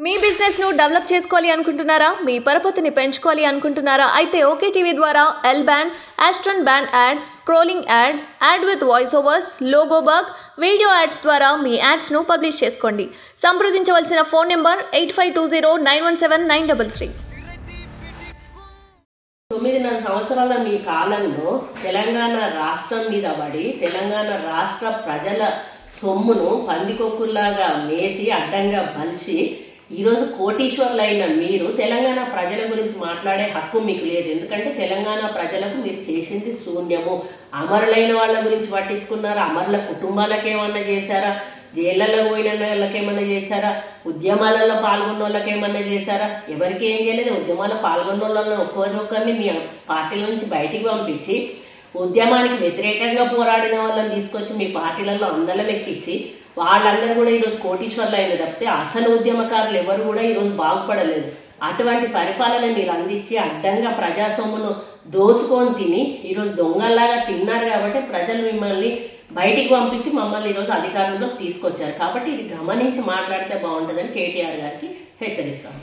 మీ business ను develop చేసుకోవాలి అనుకుంటున్నారా మీ పరపతిని పెంచుకోవాలి అనుకుంటున్నారా అయితే ఓకే టీవీ ద్వారా L band astron band ad scrolling ad ad with voice overs logo bug video ads ద్వారా మీ యాడ్స్ ను పబ్లిష్ చేసుకోండి సంప్రదించవలసిన phone number eight five two zero nine one seven nine double three తొమ్మిదిన్నర సంవత్సరాల మీ కాలంలో తెలంగాణ రాష్ట్రం మీద పడి తెలంగాణ రాష్ట్ర ప్రజల సొమ్మును పందికొక్కుల్లాగా మేసి అడ్డంగా బలిసి ఈరోజు కోటీశ్వర్లైన మీరు తెలంగాణ ప్రజల గురించి మాట్లాడే హక్కు మీకు లేదు ఎందుకంటే తెలంగాణ ప్రజలకు మీరు చేసింది శూన్యము అమరులైన వాళ్ళ గురించి పట్టించుకున్నారా అమరుల కుటుంబాలకు ఏమన్నా చేశారా జైళ్ళలో పోయిన వాళ్ళకి ఏమన్నా చేశారా ఉద్యమాలలో పాల్గొన్న వాళ్ళకి ఏమన్నా చేశారా ఎవరికి ఏం చేయలేదు ఉద్యమాల్లో పాల్గొన్న వాళ్ళని ఒక్కొక్కరిని మీ పార్టీల నుంచి బయటికి పంపించి ఉద్యమానికి వ్యతిరేకంగా పోరాడిన వాళ్ళని తీసుకొచ్చి మీ పార్టీలలో అందలం ఎక్కించి వాళ్ళందరూ కూడా ఈరోజు కోటీశ్వర్లు అయిన తప్పితే అసలు ఉద్యమకారులు ఎవరు కూడా ఈరోజు బాగుపడలేదు అటువంటి పరిపాలన మీరు అందించి అడ్డంగా ప్రజాసొమ్మును దోచుకొని తిని ఈరోజు దొంగల్లాగా తిన్నారు కాబట్టి ప్రజలు మిమ్మల్ని బయటికి పంపించి మమ్మల్ని ఈరోజు అధికారంలోకి తీసుకొచ్చారు కాబట్టి ఇది గమనించి మాట్లాడితే బాగుంటుందని కేటీఆర్ గారికి హెచ్చరిస్తాము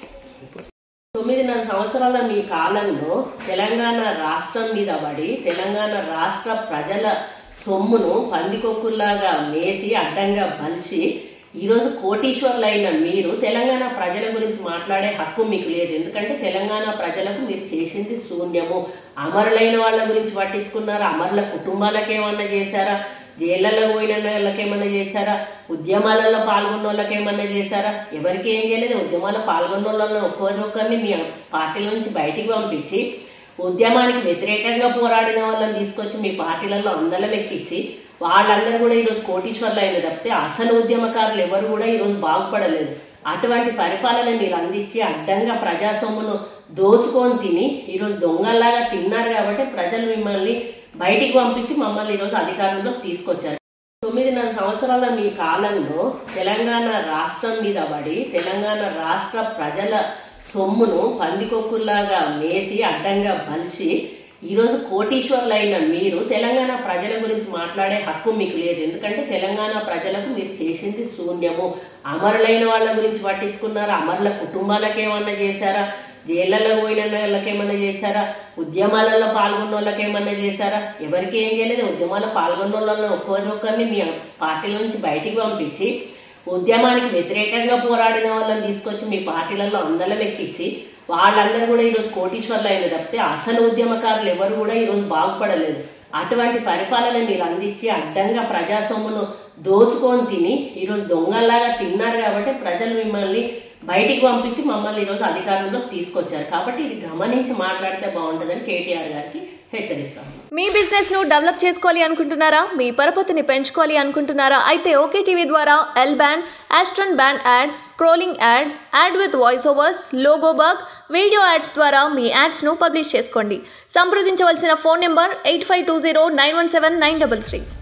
తొమ్మిదిన్నర సంవత్సరాల మీ కాలంలో తెలంగాణ రాష్ట్రం మీద పడి తెలంగాణ రాష్ట్ర ప్రజల సొమ్మును పందికొక్కుల్లాగా మేసి అడ్డంగా బలిసి ఈరోజు కోటీశ్వర్లైన మీరు తెలంగాణ ప్రజల గురించి మాట్లాడే హక్కు మీకు లేదు ఎందుకంటే తెలంగాణ ప్రజలకు మీరు చేసింది శూన్యము అమరులైన వాళ్ళ గురించి పట్టించుకున్నారా అమరుల కుటుంబాలకు ఏమన్నా చేశారా జైళ్ళలో పోయిన వాళ్ళకి ఏమన్నా చేశారా ఉద్యమాలలో పాల్గొన్న వాళ్ళకి ఏమన్నా చేశారా ఎవరికి ఏం చేయలేదు ఉద్యమాల్లో పాల్గొన్న వాళ్ళని ఒక్కొక్కరిని మీ పార్టీల నుంచి బయటికి పంపించి ఉద్యమానికి వ్యతిరేకంగా పోరాడిన వాళ్ళని తీసుకొచ్చి మీ పార్టీలలో అందలం ఎక్కించి వాళ్ళందరూ కూడా ఈరోజు కోటీశ్వర్లు అయిన తప్పితే అసలు ఉద్యమకారులు ఎవరు కూడా ఈరోజు బాగుపడలేదు అటువంటి పరిపాలన మీరు అందించి అడ్డంగా ప్రజాసొమ్మును దోచుకొని తిని ఈరోజు దొంగల్లాగా తిన్నారు కాబట్టి ప్రజలు మిమ్మల్ని బయటికి పంపించి మమ్మల్ని ఈరోజు అధికారంలోకి తీసుకొచ్చారు తొమ్మిదిన్నర సంవత్సరాల మీ కాలంలో తెలంగాణ రాష్ట్రం మీద పడి తెలంగాణ రాష్ట్ర ప్రజల సొమ్మును పందికొక్కుల్లాగా మేసి అడ్డంగా బలిసి ఈరోజు కోటీశ్వర్లైన మీరు తెలంగాణ ప్రజల గురించి మాట్లాడే హక్కు మీకు లేదు ఎందుకంటే తెలంగాణ ప్రజలకు మీరు చేసింది శూన్యము అమరులైన వాళ్ళ గురించి పట్టించుకున్నారా అమరుల కుటుంబాలకు ఏమన్నా చేశారా జైళ్ళలో పోయిన వాళ్ళకి ఏమన్నా చేశారా ఉద్యమాలలో పాల్గొన్న వాళ్ళకి ఏమన్నా చేశారా ఎవరికి ఏం చేయలేదు ఉద్యమాల్లో పాల్గొన్న వాళ్ళని ఒక్కొక్కరిని మీ పార్టీల నుంచి బయటికి పంపించి ఉద్యమానికి వ్యతిరేకంగా పోరాడిన వాళ్ళని తీసుకొచ్చి మీ పార్టీలలో అందలం ఎక్కించి వాళ్ళందరూ కూడా ఈరోజు కోటీశ్వర్లు అయిన తప్పితే అసలు ఉద్యమకారులు ఎవరు కూడా ఈరోజు బాగుపడలేదు అటువంటి పరిపాలన మీరు అందించి అడ్డంగా ప్రజాసొమ్మును దోచుకొని తిని ఈరోజు దొంగల్లాగా తిన్నారు కాబట్టి ప్రజలు మిమ్మల్ని బయటికి పంపించి మమ్మల్ని ఈరోజు అధికారంలోకి తీసుకొచ్చారు కాబట్టి ఇది గమనించి మాట్లాడితే బాగుంటుందని కేటీఆర్ గారికి హెచ్చరిస్తాము మీ బిజినెస్ ను డెవలప్ చేసుకోవాలి అనుకుంటున్నారా మీ పరపతిని పెంచుకోవాలి అనుకుంటున్నారా అయితే ఓకే టీవీ ద్వారా L band astron band ad scrolling ad ad with voice overs logo bug video ads ద్వారా మీ యాడ్స్ ను పబ్లిష్ చేసుకోండి సంప్రదించవలసిన phone number eight five two zero nine one seven nine double three